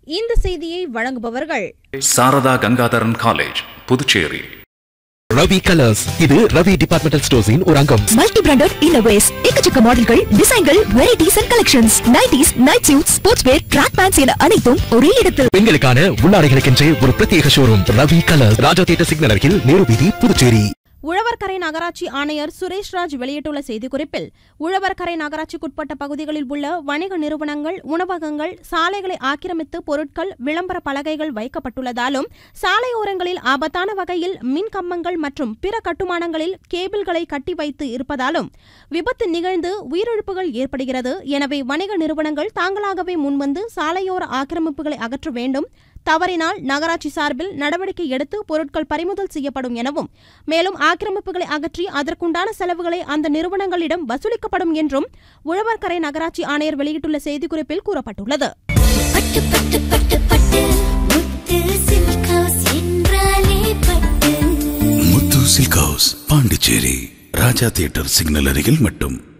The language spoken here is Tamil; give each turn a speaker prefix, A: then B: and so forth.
A: இந்த செய்தியை வழங்குபவர்கள்
B: சாரதா கங்காதரன் காலேஜ் புதுச்சேரி
C: ரவி கலர்ஸ் இது ரவி டிபார்ட்மெண்டல் ஸ்டோர்ஸின் ஒரு அங்கம்
D: மல்டி பிராண்டட் இன்னோவேஸ் எக்கச்சக்க மாடல்கள் டிசைன்கள் varieties and collections nighties night suit sports wear track pants என அனைத்தும் ஒரே இடத்தில்
C: பெண்களுக்கான உள்ளாடைகளுக்கென்றே ஒரு பிரத்யேக showroom Ravi colours Raja theatre signal அருகில் நேரு வீதி புதுச்சேரி
A: உழவர்கரை நகராட்சி ஆணையர் சுரேஷ்ராஜ் வெளியிட்டுள்ள செய்திக்குறிப்பில் உழவர்கரை நகராட்சிக்குட்பட்ட பகுதிகளில் உள்ள வணிக நிறுவனங்கள் உணவகங்கள் சாலைகளை ஆக்கிரமித்து பொருட்கள் விளம்பர பலகைகள் வைக்கப்பட்டுள்ளதாலும் சாலையோரங்களில் ஆபத்தான வகையில் மின் கம்பங்கள் மற்றும் பிற கட்டுமானங்களில் கேபிள்களை கட்டி வைத்து இருப்பதாலும் விபத்து நிகழ்ந்து உயிரிழப்புகள் ஏற்படுகிறது எனவே வணிக நிறுவனங்கள் தாங்களாகவே முன்வந்து சாலையோர ஆக்கிரமிப்புகளை அகற்ற வேண்டும் தவறினால் நகராட்சி சார்பில் நடவடிக்கை எடுத்து பொருட்கள் பறிமுதல் செய்யப்படும் எனவும் மேலும் ஆக்கிரமிப்புகளை அகற்றி அதற்குண்டான செலவுகளை அந்த நிறுவனங்களிடம் வசூலிக்கப்படும் என்றும் உழவர்கரை நகராட்சி ஆணையர் வெளியிட்டுள்ள செய்திக்குறிப்பில் கூறப்பட்டுள்ளது
E: பட்டு பட்டு பட்டு பட்டு முத்து சில்க் ஹவுஸ் என்றாலே Pattu
F: Muthu silk house Pondicherry Raja theatre signal அருகில் மட்டும்